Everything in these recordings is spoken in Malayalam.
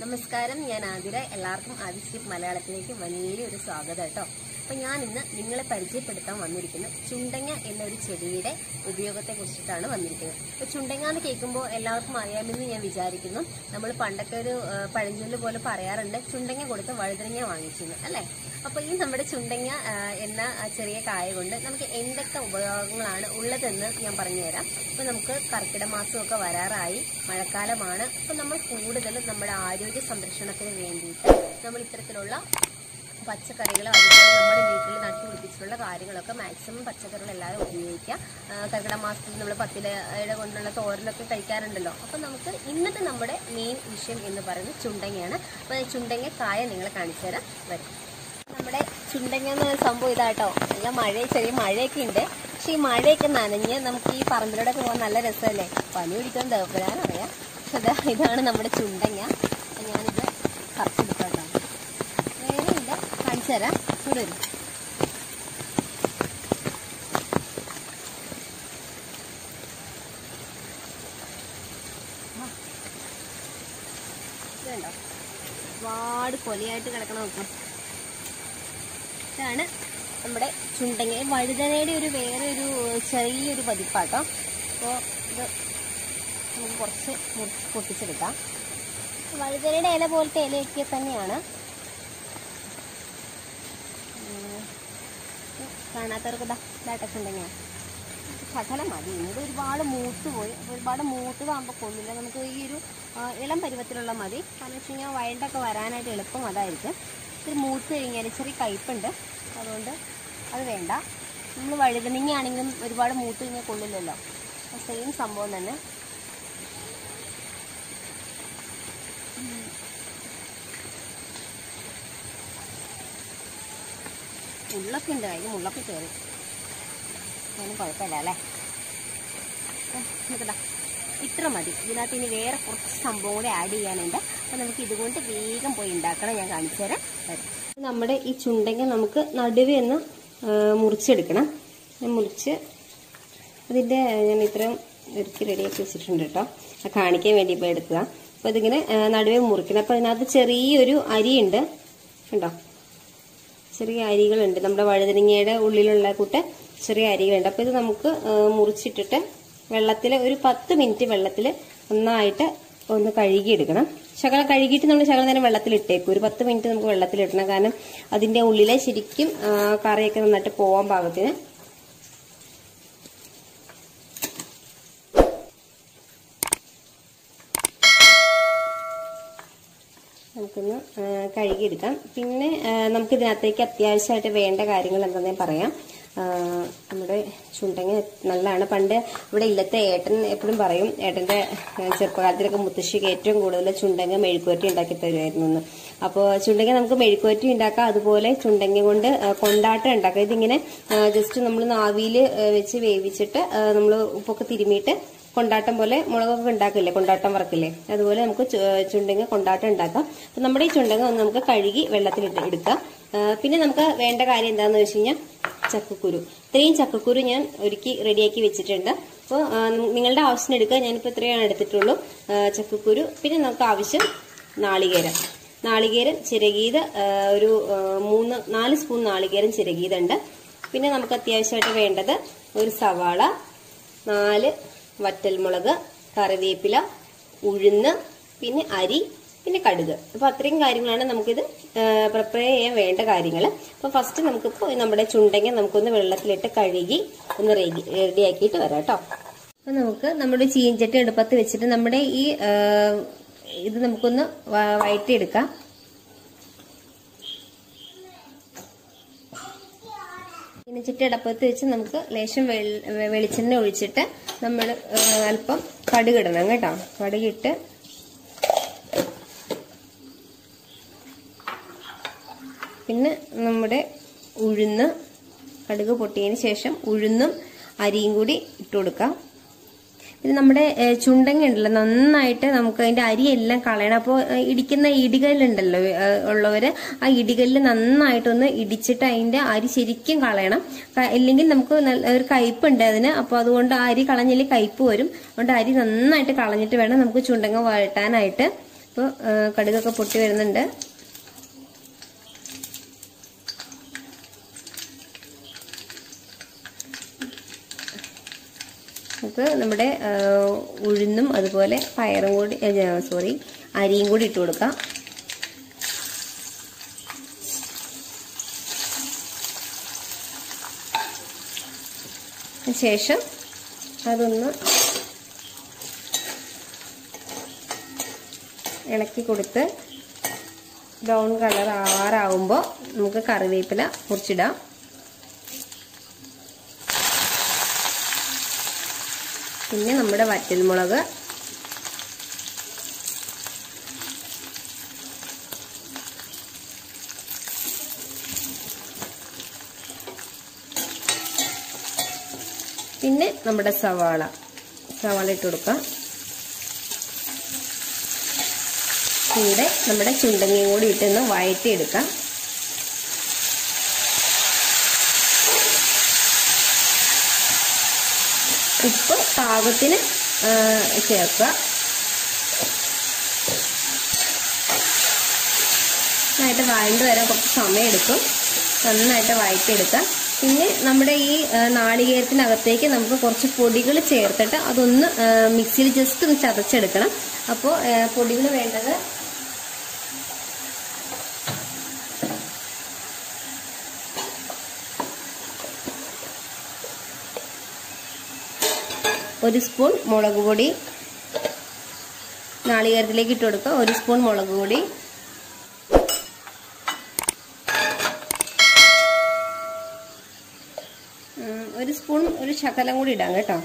നമസ്കാരം ഞാൻ ആതിര എല്ലാവർക്കും ആദിശ്രീ മലയാളത്തിലേക്ക് വലിയൊരു സ്വാഗതം കേട്ടോ അപ്പൊ ഞാൻ ഇന്ന് നിങ്ങളെ പരിചയപ്പെടുത്താൻ വന്നിരിക്കുന്നത് ചുണ്ടങ്ങ എന്നൊരു ചെടിയുടെ ഉപയോഗത്തെ കുറിച്ചിട്ടാണ് വന്നിരിക്കുന്നത് അപ്പൊ ചുണ്ടങ്ങ എന്ന് കേൾക്കുമ്പോൾ എല്ലാവർക്കും അറിയാമെന്ന് ഞാൻ വിചാരിക്കുന്നു നമ്മൾ പണ്ടൊക്കെ ഒരു ആ, പഴഞ്ചൊല്ല് പോലെ പറയാറുണ്ട് ചുണ്ടങ്ങ കൊടുത്ത് വഴുതനങ്ങ വാങ്ങിച്ചിരുന്നു അല്ലേ അപ്പൊ ഈ നമ്മുടെ ചുണ്ടങ്ങ ആ, എന്ന ആ ചെറിയ കായ കൊണ്ട് നമുക്ക് എന്തൊക്കെ ഉപയോഗങ്ങളാണ് ഉള്ളതെന്ന് ഞാൻ പറഞ്ഞുതരാം അപ്പൊ നമുക്ക് കർക്കിടക മാസമൊക്കെ വരാറായി മഴക്കാലമാണ് അപ്പൊ നമ്മൾ കൂടുതലും നമ്മുടെ ആരോഗ്യ സംരക്ഷണത്തിന് വേണ്ടിയിട്ട് നമ്മൾ ഇത്തരത്തിലുള്ള പച്ചക്കറികൾ അതുപോലെ നമ്മുടെ വീട്ടിൽ നട്ടുപിടിപ്പിച്ചിട്ടുള്ള കാര്യങ്ങളൊക്കെ മാക്സിമം പച്ചക്കറികൾ എല്ലാവരും ഉപയോഗിക്കുക ആ, കർക്കിടക മാസത്തിൽ നമ്മൾ പത്തിലയുടെ കൊണ്ടുള്ള തോരനൊക്കെ കഴിക്കാറുണ്ടല്ലോ അപ്പം നമുക്ക് ഇന്നത്തെ നമ്മുടെ മെയിൻ വിഷയം എന്ന് പറയുന്നത് ചുണ്ടങ്ങയാണ് അപ്പോൾ ചുണ്ടങ്ങ കായ നിങ്ങളെ കാണിച്ചു തരാം വരും നമ്മുടെ ചുണ്ടങ്ങ എന്ന് പറയുന്ന സംഭവം ഇതാട്ടോ നല്ല മഴ ചെറിയ മഴയൊക്കെ ഉണ്ട് പക്ഷെ ഈ മഴയൊക്കെ നനഞ്ഞ് നമുക്ക് ഈ പറമ്പിലൂടെ പോകാൻ നല്ല രസമല്ലേ പനി പിടിക്കാൻ ദേവപ്പെടാനറിയാം അതാ ഇതാണ് നമ്മുടെ ചുണ്ടങ്ങ അപ്പൊ ഞാനിത് പറിച്ചെടുക്കാം കേട്ടോ വേറെ ഇല്ല കാണിച്ചു തരാം ഇവിടെ വരും ഇതുണ്ടോ ഒരുപാട് കൊലയായിട്ട് കിടക്കണം നോക്കാം ഇതാണ് നമ്മുടെ ചുണ്ടങ്ങ ഈ വഴുതനയുടെ ഒരു വേറെ ഒരു ചെറിയൊരു പതിപ്പാട്ടോ അപ്പോൾ ഇത് നമുക്ക് കുറച്ച് മുറിച്ച് പൊട്ടിച്ചെടുക്കാം വഴുതനയുടെ ഇല പോലത്തെ ഇലയൊക്കെ തന്നെയാണ് ഉം. ഇത് കാണാത്തവർക്ക് ഇതാ ഇതായിട്ട് ചുണ്ടങ്ങ ശകലം മതി ഇത് ഒരുപാട് മൂത്ത് പോയി അപ്പോൾ ഒരുപാട് മൂത്തതാകുമ്പോൾ കൊള്ളില്ല നമുക്ക് ഈ ഒരു ആ, ഇളം പരുവത്തിലുള്ള മതി കാരണം വെച്ച് കഴിഞ്ഞാൽ വയണ്ടൊക്കെ വരാനായിട്ട് എളുപ്പം അതായിരിക്കും ഇത്തിരി മൂത്ത് കഴിഞ്ഞാൽ ചെറിയ കയ്പുണ്ട് അതുകൊണ്ട് അത് വേണ്ട നമ്മൾ വഴുതനങ്ങ ആണെങ്കിലും ഒരുപാട് മൂത്ത് കഴിഞ്ഞാൽ കൊള്ളില്ലല്ലോ സെയിം സംഭവം തന്നെ ഉം. മുള്ളൊക്കെ ഉണ്ട് അതിന് മുള്ളൊക്കെ കയറി അതിന് കുഴപ്പമില്ല അല്ലേ ഉം, നമുക്കിതാ ഇത്ര മതി ഇതിനകത്ത് ഇനി വേറെ കുറച്ച് സംഭവം കൂടെ ആഡ് ചെയ്യാനുണ്ട് അപ്പം നമുക്ക് ഇതുകൊണ്ട് വേഗം പോയി ഉണ്ടാക്കണം ഞാൻ കാണിച്ചു തരാം വരും. നമ്മുടെ ഈ ചുണ്ടങ്ങ നമുക്ക് നടുവെ ഒന്ന് ആ, മുറിച്ചെടുക്കണം ഞാൻ മുറിച്ച് അതിൻ്റെ ഞാൻ ഇത്രയും ഒരുക്കി റെഡിയാക്കി വെച്ചിട്ടുണ്ട് കേട്ടോ അത് കാണിക്കാൻ വേണ്ടി ഇപ്പോൾ എടുക്കുക അപ്പോൾ ഇതിങ്ങനെ ആ, നടുവെ മുറിക്കണം അപ്പോൾ അതിനകത്ത് ചെറിയൊരു അരിയുണ്ട് കണ്ടോ ചെറിയ അരികളുണ്ട് നമ്മുടെ വഴുതനങ്ങയുടെ ഉള്ളിലുള്ള കൂട്ട് ചെറിയ അരികളുണ്ട് അപ്പോൾ ഇത് നമുക്ക് ആ, മുറിച്ചിട്ടിട്ട് വെള്ളത്തിൽ ഒരു പത്ത് മിനിറ്റ് വെള്ളത്തിൽ നന്നായിട്ട് ഒന്ന് കഴുകിയെടുക്കണം ശകലം കഴുകിയിട്ട് നമ്മൾ ശകലം നേരം വെള്ളത്തിൽ ഇട്ടേക്കും ഒരു പത്ത് മിനിറ്റ് നമുക്ക് വെള്ളത്തിൽ ഇടണം കാരണം അതിന്റെ ഉള്ളിലെ ശരിക്കും ആ, കറിയൊക്കെ നന്നായിട്ട് പോവാൻ പാകത്തിന് നമുക്കൊന്ന് ആ, കഴുകിയെടുക്കാം പിന്നെ ആ, നമുക്ക് ഇതിനകത്തേക്ക് അത്യാവശ്യമായിട്ട് വേണ്ട കാര്യങ്ങൾ എന്താണെന്ന് ഞാൻ പറയാം ആ, നമ്മുടെ ചുണ്ടങ്ങ നല്ലതാണ് പണ്ട് ഇവിടെ ഇല്ലത്തെ ഏട്ടൻ എപ്പോഴും പറയും ഏട്ടന്റെ ആ, ചെറുപ്പകാലത്തിലൊക്കെ മുത്തശ്ശിക്ക് ഏറ്റവും കൂടുതൽ ചുണ്ടങ്ങ മെഴുക്കുവരട്ടി ഉണ്ടാക്കി തരുമായിരുന്നു എന്ന് അപ്പോൾ ചുണ്ടങ്ങ നമുക്ക് മെഴുക്കുവരട്ടി ഉണ്ടാക്കാം അതുപോലെ ചുണ്ടങ്ങ കൊണ്ട് ആ, കൊണ്ടാട്ടം ഉണ്ടാക്കാം ഇതിങ്ങനെ ജസ്റ്റ് നമ്മൾ നാവിയിൽ വെച്ച് വേവിച്ചിട്ട് നമ്മൾ ഉപ്പൊക്കെ തിരുമിയിട്ട് കൊണ്ടാട്ടം പോലെ മുളകൊക്കെ ഉണ്ടാക്കില്ലേ കൊണ്ടാട്ടം വറക്കില്ലേ അതുപോലെ നമുക്ക് ചു- ചുണ്ടങ്ങ കൊണ്ടാട്ടം ഉണ്ടാക്കാം അപ്പൊ നമ്മുടെ ഈ ചുണ്ടങ്ങ ഒന്ന് നമുക്ക് കഴുകി വെള്ളത്തിലിട്ട് എടുക്കാം ആ, പിന്നെ നമുക്ക് വേണ്ട കാര്യം എന്താണെന്ന് വെച്ച് കഴിഞ്ഞാൽ ചക്കക്കുരു ഇത്രയും ചക്കക്കുരു ഞാൻ ഒരുക്കി റെഡിയാക്കി വെച്ചിട്ടുണ്ട് അപ്പോൾ നിങ്ങളുടെ ആവശ്യത്തിന് എടുക്കുക ഞാനിപ്പോൾ ഇത്രയാണ് എടുത്തിട്ടുള്ളൂ ആ, ചക്കക്കുരു പിന്നെ നമുക്ക് ആവശ്യം നാളികേരം നാളികേരം ചിരകീത് ആ, ഒരു ആ, മൂന്ന് നാല് സ്പൂൺ നാളികേരം ചിരകീതുണ്ട് പിന്നെ നമുക്ക് അത്യാവശ്യമായിട്ട് വേണ്ടത് ഒരു സവാള നാല് വറ്റൽമുളക് കറിവേപ്പില ഉഴുന്ന് പിന്നെ അരി പിന്നെ കടുക് അപ്പോൾ അത്രയും കാര്യങ്ങളാണ് നമുക്കിത് പ്രിപ്പയർ ചെയ്യാൻ വേണ്ട കാര്യങ്ങൾ അപ്പോൾ ഫസ്റ്റ് നമുക്കിപ്പോൾ നമ്മുടെ ചുണ്ടങ്ങ നമുക്കൊന്ന് വെള്ളത്തിലിട്ട് കഴുകി ഒന്ന് റെഡി റെഡിയാക്കിയിട്ട് വരാം കേട്ടോ അപ്പോൾ നമുക്ക് നമ്മുടെ ചീഞ്ചട്ടി അടുപ്പത്ത് വെച്ചിട്ട് നമ്മുടെ ഈ ആ, ഇത് നമുക്കൊന്ന് വ- വഴറ്റിയെടുക്കാം ചീനച്ചട്ടി അടപ്പത്ത് വെച്ച് നമുക്ക് ലേശം വെൾ- വെ- വെളിച്ചെണ്ണ ഒഴിച്ചിട്ട് നമ്മൾ അല്പം കടുകിടണം കേട്ടോ കടുകിട്ട് പിന്നെ നമ്മുടെ ഉഴുന്ന് കടുക് പൊട്ടിയതിന് ശേഷം ഉഴുന്നും അരിയും കൂടി ഇട്ട് കൊടുക്കാം പിന്നെ നമ്മുടെ ഏഹ്, ചുണ്ടങ്ങ ഉണ്ടല്ലോ നന്നായിട്ട് നമുക്ക് അതിന്റെ അരിയെല്ലാം കളയണം അപ്പോൾ ഇടിക്കുന്ന ഇടികല്ലുണ്ടല്ലോ ഏഹ്, ഉള്ളവര് ആ ഇടികല്ല് നന്നായിട്ടൊന്ന് ഇടിച്ചിട്ട് അതിന്റെ അരി ശരിക്കും കളയണം ക- ഇല്ലെങ്കിൽ നമുക്ക് നല്ല- ഒരു കയ്പുണ്ട് അതിന് അപ്പോൾ അതുകൊണ്ട് ആ അരി കളഞ്ഞില്ലെങ്കിൽ കയ്പ് വരും അതുകൊണ്ട് അരി നന്നായിട്ട് കളഞ്ഞിട്ട് വേണം നമുക്ക് ചുണ്ടങ്ങ വഴട്ടാനായിട്ട് ഇപ്പോൾ കടുകൊക്കെ പൊട്ടി വരുന്നുണ്ട് നമുക്ക് നമ്മുടെ ആ, ഉഴുന്നും അതുപോലെ പയറും കൂടി സോറി അരിയും കൂടി ഇട്ട് കൊടുക്കാം ശേഷം അതൊന്ന് ഇളക്കി കൊടുത്ത് ബ്രൗൺ കളർ ആവാറാവുമ്പോൾ നമുക്ക് കറിവേപ്പില മുറിച്ചിടാം പിന്നെ നമ്മുടെ വറ്റൽമുളക് പിന്നെ നമ്മുടെ സവാള സവാള ഇട്ട് കൊടുക്കാം കൂടെ നമ്മുടെ ചുണ്ടങ്ങയും കൂടി ഇട്ടൊന്ന് വഴറ്റിയെടുക്കാം ഉപ്പ് പാകത്തിന് ആ, ചേർക്കുക നന്നായിട്ട് വഴണ്ട് വരാൻ കുറച്ച് സമയമെടുക്കും നന്നായിട്ട് വഴറ്റിയെടുക്കാം പിന്നെ നമ്മുടെ ഈ ആ, നാളികേരത്തിനകത്തേക്ക് നമുക്ക് കുറച്ച് പൊടികൾ ചേർത്തിട്ട് അതൊന്ന് ആ, മിക്സിയിൽ ജസ്റ്റ് ഒന്ന് ചതച്ചെടുക്കണം അപ്പോൾ പൊടികൾ വേണ്ടത് ഒരു സ്പൂൺ മുളക് പൊടി നാളികേരത്തിലേക്ക് ഇട്ട് കൊടുക്കുക ഒരു സ്പൂൺ മുളക് പൊടി ഉം, ഒരു സ്പൂൺ ഒരു ശകലം കൂടി ഇടാം കേട്ടോ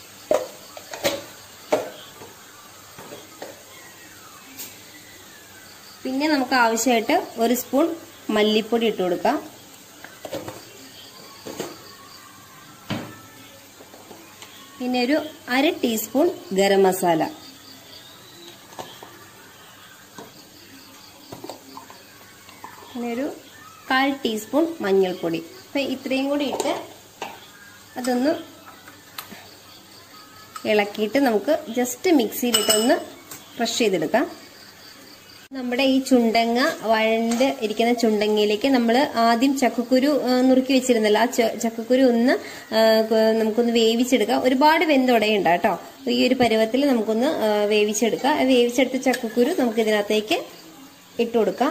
പിന്നെ നമുക്ക് ആവശ്യമായിട്ട് ഒരു സ്പൂൺ മല്ലിപ്പൊടി ഇട്ട് കൊടുക്കാം പിന്നെ ഒരു അര ടീസ്പൂൺ ഗരം മസാല പിന്നെ ഒരു കാൽ ടീസ്പൂൺ മഞ്ഞൾപ്പൊടി അപ്പൊ ഇത്രയും കൂടി ഇട്ട് അതൊന്ന് ഇളക്കിയിട്ട് നമുക്ക് ജസ്റ്റ് മിക്സിയിലിട്ടൊന്ന് ക്രഷ് ചെയ്തെടുക്കാം നമ്മുടെ ഈ ചുണ്ടങ്ങ വഴണ്ട് ഇരിക്കുന്ന ചുണ്ടങ്ങയിലേക്ക് നമ്മൾ ആദ്യം ചക്കക്കുരു ആ, നുറുക്കി വെച്ചിരുന്നല്ലോ ആ ച- ചക്കക്കുരു ഒന്ന് ആ, ക- നമുക്കൊന്ന് വേവിച്ചെടുക്കാം ഒരുപാട് വെന്തുടയുണ്ട് കേട്ടോ ഈ ഒരു പരുവത്തിൽ നമുക്കൊന്ന് ആ, വേവിച്ചെടുക്കാം ആ വേവിച്ചെടുത്ത ചക്കക്കുരു നമുക്ക് ഇതിനകത്തേക്ക് ഇട്ട് കൊടുക്കാം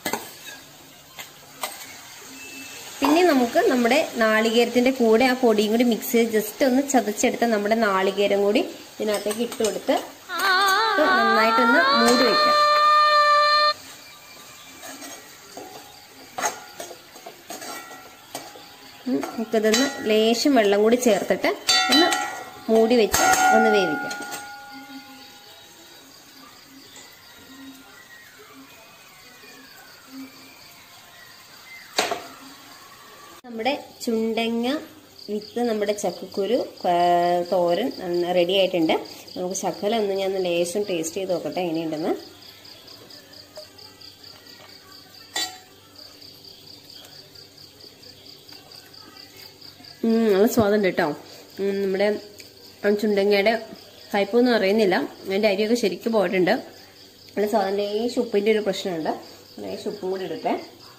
പിന്നെ നമുക്ക് നമ്മുടെ നാളികേരത്തിന്റെ കൂടെ ആ പൊടിയും കൂടി മിക്സ് ചെയ്ത് ജസ്റ്റ് ഒന്ന് ചതച്ചെടുത്ത നമ്മുടെ നാളികേരം കൂടി ഇതിനകത്തേക്ക് ഇട്ട് കൊടുത്ത് ഇത് നന്നായിട്ടൊന്ന് മൂടി വെക്കാം ഉം, നമുക്കിതൊന്ന് ലേശം വെള്ളം കൂടി ചേർത്തിട്ട് ഒന്ന് മൂടി വെച്ച് ഒന്ന് വേവിക്കാം നമ്മുടെ ചുണ്ടങ്ങ വിത്ത് നമ്മുടെ ചക്കക്കുരു ആ, തോരൻ റെഡി ആയിട്ടുണ്ട് നമുക്ക് ശകലം ഒന്ന് ഞാൻ ഒന്ന് ലേശം ടേസ്റ്റ് ചെയ്ത് നോക്കട്ടെ എങ്ങനെയുണ്ടെന്ന് ഉം, നല്ല സ്വാദുണ്ട് കേട്ടോ ഉം, നമ്മുടെ ആ ചുണ്ടങ്ങയുടെ കയ്പൊന്നും അറിയുന്നില്ല അതിന്റെ അരിയൊക്കെ ശരിക്കും പോയിട്ടുണ്ട് നല്ല സ്വാദം ലേശം ഉപ്പിന്റെ ഒരു പ്രശ്നമുണ്ട് ലേശം ഉപ്പും കൂടി ഇടട്ടെ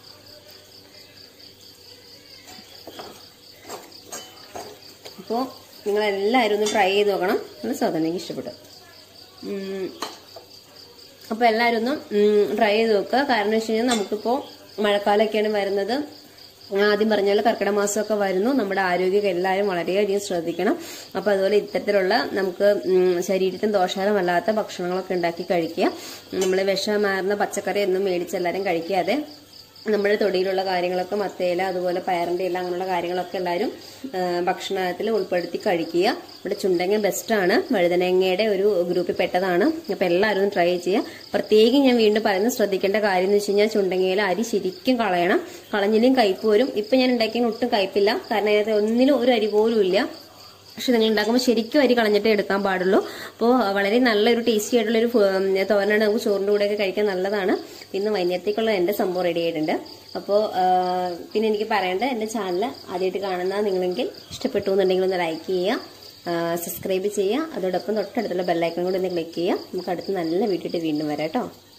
അപ്പോൾ നിങ്ങൾ എല്ലാവരും ഒന്ന് ട്രൈ ചെയ്ത് നോക്കണം നല്ല സ്വാദം എനിക്ക് ഇഷ്ടപ്പെട്ടു ഉം, അപ്പോൾ എല്ലാവരും ഒന്ന് ട്രൈ ചെയ്ത് നോക്കുക കാരണം വെച്ച് കഴിഞ്ഞാൽ നമുക്കിപ്പോൾ മഴക്കാലമൊക്കെയാണ് വരുന്നത് ഞാൻ ആദ്യം പറഞ്ഞ പോലെ കർക്കിടക മാസമൊക്കെ വരുന്നു നമ്മുടെ ആരോഗ്യം എല്ലാവരും വളരെയധികം ശ്രദ്ധിക്കണം അപ്പോൾ അതുപോലെ ഇത്തരത്തിലുള്ള നമുക്ക് ഉം, ശരീരത്തിന് ദോഷകരമല്ലാത്ത ഭക്ഷണങ്ങളൊക്കെ ഉണ്ടാക്കി കഴിക്കുക നമ്മൾ വിഷമാർന്ന പച്ചക്കറി ഒന്നും മേടിച്ച് എല്ലാവരും കഴിക്കാതെ നമ്മുടെ തൊടിയിലുള്ള കാര്യങ്ങളൊക്കെ മത്തേല അതുപോലെ പയറിന്റെ ഇല അങ്ങനെയുള്ള കാര്യങ്ങളൊക്കെ എല്ലാവരും ആ, ഭക്ഷണത്തിൽ ഉൾപ്പെടുത്തി കഴിക്കുക ഇവിടെ ചുണ്ടങ്ങ ബെസ്റ്റാണ് വഴുതനങ്ങയുടെ ഒരു ഗ്രൂപ്പിൽ പെട്ടതാണ് അപ്പോൾ എല്ലാവരും ഒന്ന് ട്രൈ ചെയ്യുക പ്രത്യേകം ഞാൻ വീണ്ടും പറയുന്നത് ശ്രദ്ധിക്കേണ്ട കാര്യം എന്ന് വെച്ച് കഴിഞ്ഞാൽ ചുണ്ടങ്ങയിലെ അരി ശരിക്കും കളയണം കളഞ്ഞിലും കയ്പ് വരും ഇപ്പം ഞാൻ ഉണ്ടാക്കിയ ഒട്ടും കയ്പില്ല കാരണം അതിനകത്ത് ഒന്നിനും ഒരു അരി പോലും ഇല്ല പക്ഷെ നിങ്ങൾ ഉണ്ടാക്കുമ്പോൾ ശരിക്കും അരി കളഞ്ഞിട്ടേ എടുക്കാൻ പാടുള്ളൂ അപ്പോൾ വളരെ നല്ലൊരു ടേസ്റ്റി ആയിട്ടുള്ള ഒരു തോരനാണ് നമുക്ക് ചോറിൻ്റെ കൂടെയൊക്കെ കഴിക്കാൻ നല്ലതാണ് ഇന്ന് വൈകുന്നേരത്തേക്കുള്ള എൻ്റെ സംഭവം റെഡി ആയിട്ടുണ്ട് അപ്പോൾ പിന്നെ എനിക്ക് പറയേണ്ട എൻ്റെ ചാനൽ ആദ്യമായിട്ട് കാണുന്ന നിങ്ങളെങ്കിൽ ഇഷ്ടപ്പെട്ടു എന്നുണ്ടെങ്കിൽ ഒന്ന് ലൈക്ക് ചെയ്യുക സബ്സ്ക്രൈബ് ചെയ്യുക അതോടൊപ്പം തൊട്ടടുത്തുള്ള ബെല്ലൈക്കൺ കൂടി ഒന്ന് ക്ലിക്ക് ചെയ്യുക നമുക്ക് അടുത്ത് നല്ല വീട്ടിട്ട് വീണ്ടും വരാം കേട്ടോ